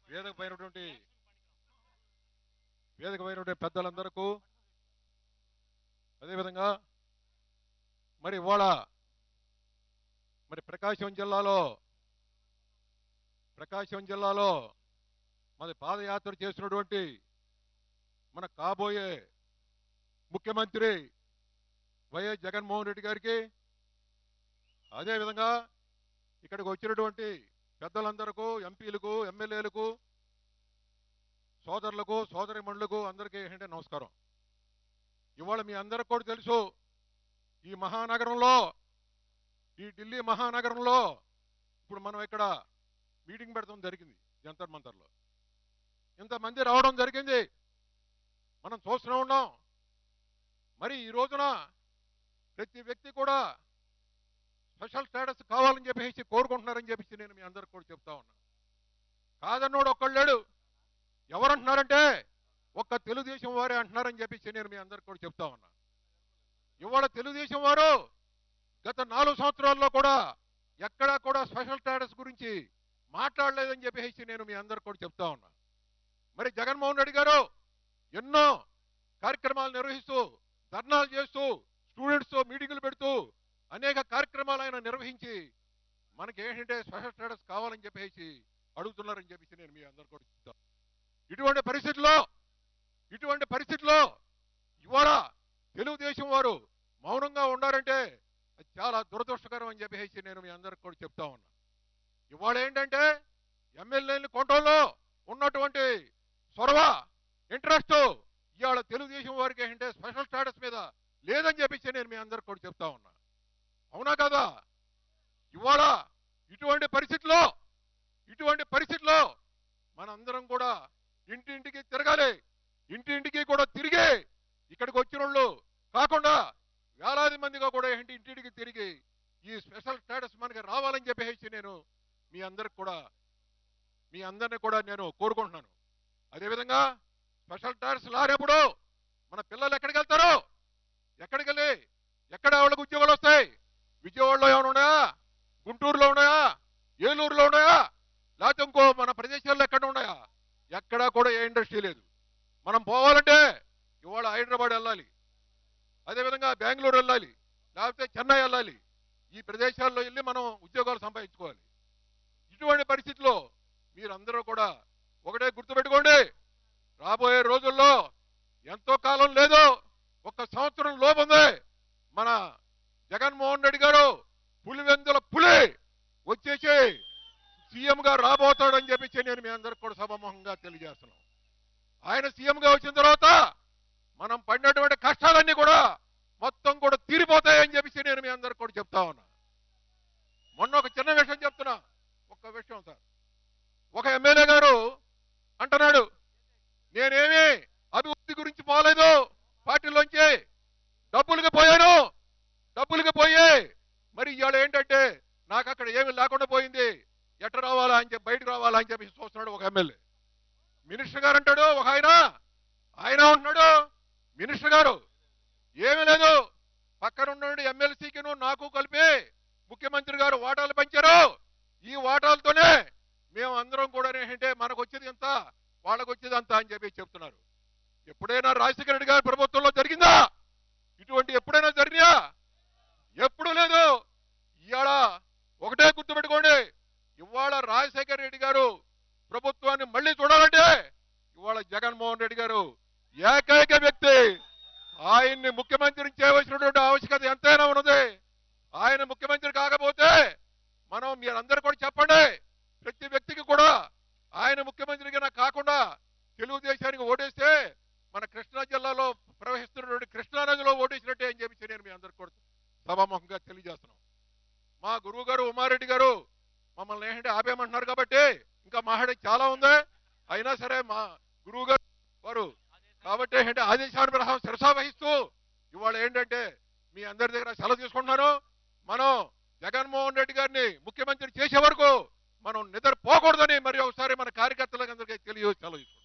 వేదిక పైనటువంటి వేదిక పైనటువంటి పెద్దలందరకు అదేవిధంగా మరి ఇవాళ మరి ప్రకాశం జిల్లాలో ప్రకాశం జిల్లాలో మరి పాదయాత్ర చేసినటువంటి మన కాబోయే ముఖ్యమంత్రి వైఎస్ జగన్మోహన్ రెడ్డి గారికి అదేవిధంగా ఇక్కడికి వచ్చినటువంటి పెద్దలందరకు ఎంపీలకు ఎమ్మెల్యేలకు సోదరులకు సోదరిమణులకు అందరికీ ఏంటంటే నమస్కారం ఇవాళ మీ అందరికి కూడా తెలుసు ఈ మహానగరంలో ఈ ఢిల్లీ మహానగరంలో ఇప్పుడు మనం ఇక్కడ మీటింగ్ పెడతాం జరిగింది జంతర్ మంతర్లో ఇంతమంది రావడం జరిగింది మనం చూస్తూనే ఉన్నాం మరి ఈ రోజున ప్రతి వ్యక్తి కూడా స్పెషల్ స్టేటస్ కావాలని చెప్పేసి కోరుకుంటున్నారని చెప్పేసి నేను మీ అందరికి కూడా చెప్తా ఉన్నా కాదన్నోడు ఒక్కడు లేడు ఎవరంటున్నారంటే ఒక్క తెలుగుదేశం వారే అంటున్నారని చెప్పేసి నేను మీ అందరికి కూడా చెప్తా ఉన్నా ఇవాళ తెలుగుదేశం వారు గత నాలుగు సంవత్సరాల్లో కూడా ఎక్కడా కూడా స్పెషల్ స్టేటస్ గురించి మాట్లాడలేదని చెప్పేసి నేను మీ అందరికి కూడా చెప్తా ఉన్నా మరి జగన్మోహన్ రెడ్డి గారు ఎన్నో కార్యక్రమాలు నిర్వహిస్తూ ధర్నాలు చేస్తూ స్టూడెంట్స్తో మీటింగులు పెడుతూ అనేక కార్యక్రమాలు ఆయన నిర్వహించి మనకి ఏంటంటే స్పెషల్ స్టేటస్ కావాలని చెప్పేసి అడుగుతున్నారని చెప్పేసి నేను మీ అందరు కూడా చెప్తాను ఇటువంటి పరిస్థితుల్లో ఇటువంటి పరిస్థితుల్లో ఇవాళ తెలుగుదేశం వారు మౌనంగా ఉండారంటే అది చాలా దురదృష్టకరం అని చెప్పేసి నేను మీ అందరికి కూడా చెప్తా ఉన్నా ఇవాళ ఏంటంటే ఎమ్మెల్యేని కొంటల్లో ఉన్నటువంటి చొరవ ఇంట్రెస్ట్ ఇవాళ తెలుగుదేశం వారికి ఏంటంటే స్పెషల్ స్టేటస్ మీద లేదని చెప్పేసి నేను మీ అందరికి కూడా చెప్తా ఉన్నా అవునా కదా ఇవాళ ఇటువంటి పరిస్థితిలో ఇటువంటి పరిస్థితిలో మనందరం కూడా ఇంటింటికి తిరగాలి ఇంటింటికి కూడా తిరిగి ఇక్కడికి వచ్చిన వాళ్ళు కాకుండా వేలాది మందిగా కూడా ఏంటి ఇంటింటికి తిరిగి ఈ స్పెషల్ స్టేటస్ మనకి రావాలని చెప్పేసి నేను మీ అందరికి కూడా మీ అందరిని కూడా నేను కోరుకుంటున్నాను అదేవిధంగా స్పెషల్ స్టేటస్ లారేప్పుడు మన పిల్లలు ఎక్కడికి వెళ్తారు ఎక్కడికి వెళ్ళి ఎక్కడ వాళ్ళకి ఉద్యోగాలు వస్తాయి విజయవాడలో ఏమైనా ఉన్నాయా గుంటూరులో ఉన్నాయా ఏలూరులో ఉన్నాయా లేకపోతే ఇంకో మన ప్రదేశాల్లో ఎక్కడ ఉన్నాయా ఎక్కడా కూడా ఏ ఇండస్ట్రీ లేదు మనం పోవాలంటే ఇవాళ హైదరాబాద్ వెళ్ళాలి అదేవిధంగా బెంగళూరు వెళ్ళాలి లేకపోతే చెన్నై వెళ్ళాలి ఈ ప్రదేశాల్లో వెళ్ళి మనం ఉద్యోగాలు సంపాదించుకోవాలి ఇటువంటి పరిస్థితిలో మీరందరూ కూడా ఒకటే గుర్తుపెట్టుకోండి రాబోయే రోజుల్లో ఎంతో కాలం లేదు ఒక సంవత్సరం లోపుంది మన జగన్మోహన్ రెడ్డి గారు పులివెందుల పులి వచ్చేసి సీఎం గా రాబోతాడని చెప్పి నేను మీ అందరికి కూడా సభముఖంగా తెలియజేస్తున్నాం ఆయన సీఎం గా వచ్చిన తర్వాత మనం పడినటువంటి కష్టాలన్నీ కూడా మొత్తం కూడా తీరిపోతాయని చెప్పేసి నేను మీ అందరికి కూడా చెప్తా ఉన్నా మొన్న ఒక చిన్న విషయం చెప్తున్నా ఒక్క విషయం సార్ ఒక ఎమ్మెల్యే గారు అంటున్నాడు నేనేమి అభివృద్ధి గురించి పోలేదు పార్టీలోంచి డబ్బులకి పోయాను డబ్బులకి పోయి మరి ఇవాళ ఏంటంటే నాకు అక్కడ ఏమి లేకుండా పోయింది ఎట్ట రావాలా అని చెప్పి బయటకు రావాలా అని చెప్పి చూస్తున్నాడు ఒక ఎమ్మెల్యే మినిస్టర్ గారు అంటాడు ఒక ఆయన ఆయన ఉంటున్నాడు మినిస్టర్ గారు ఏమీ లేదు పక్కన ఉన్న ఎమ్మెల్సీకి నాకు కలిపి ముఖ్యమంత్రి గారు వాటాలు పంచారు ఈ వాటాలతోనే మేము అందరం కూడా ఏంటంటే మనకు వచ్చేది ఎంత వాళ్ళకు వచ్చేది అంత అని చెప్పి చెప్తున్నారు ఎప్పుడైనా రాజశేఖర రెడ్డి గారి ప్రభుత్వంలో జరిగిందా ఇటువంటి ఎప్పుడైనా జరిగినా ఎప్పుడు లేదు ఇవాళ ఒకటే గుర్తుపెట్టుకోండి ఇవాళ రాజశేఖర రెడ్డి గారు ప్రభుత్వాన్ని మళ్ళీ చూడాలంటే ఇవాళ జగన్మోహన్ రెడ్డి గారు ఏకైక వ్యక్తి ఆయన్ని ముఖ్యమంత్రిని చేయవలసినటువంటి ఆవశ్యకత ఎంతైనా ఉన్నది ఆయన ముఖ్యమంత్రి కాకపోతే మనం మీరందరూ కూడా చెప్పండి ప్రతి వ్యక్తికి కూడా ఆయన ముఖ్యమంత్రిగా కాకుండా తెలుగుదేశానికి ఓటేస్తే మన కృష్ణా జిల్లాలో ప్రవహిస్తున్నటువంటి కృష్ణా నదిలో ఓటేసినట్టే అని చెప్పి నేను మీ అందరికి కూడా సభాముఖంగా తెలియజేస్తున్నాం మా గురువు గారు ఉమారెడ్డి గారు మమ్మల్ని ఏంటంటే ఆపేయమంటున్నారు కాబట్టి ఇంకా మాట్లాడే చాలా ఉంది అయినా సరే మా గురువు గారు వారు కాబట్టి ఏంటంటే ఆదేశాల ప్రకారం శిరసా వహిస్తూ ఇవాళ ఏంటంటే మీ అందరి దగ్గర సెలవు తీసుకుంటున్నాను మనం జగన్మోహన్ రెడ్డి గారిని ముఖ్యమంత్రి చేసే వరకు మనం నిద్రపోకూడదని మరి ఒకసారి మన కార్యకర్తలకు అందరికీ తెలియ సెలవు తీసుకుంటాం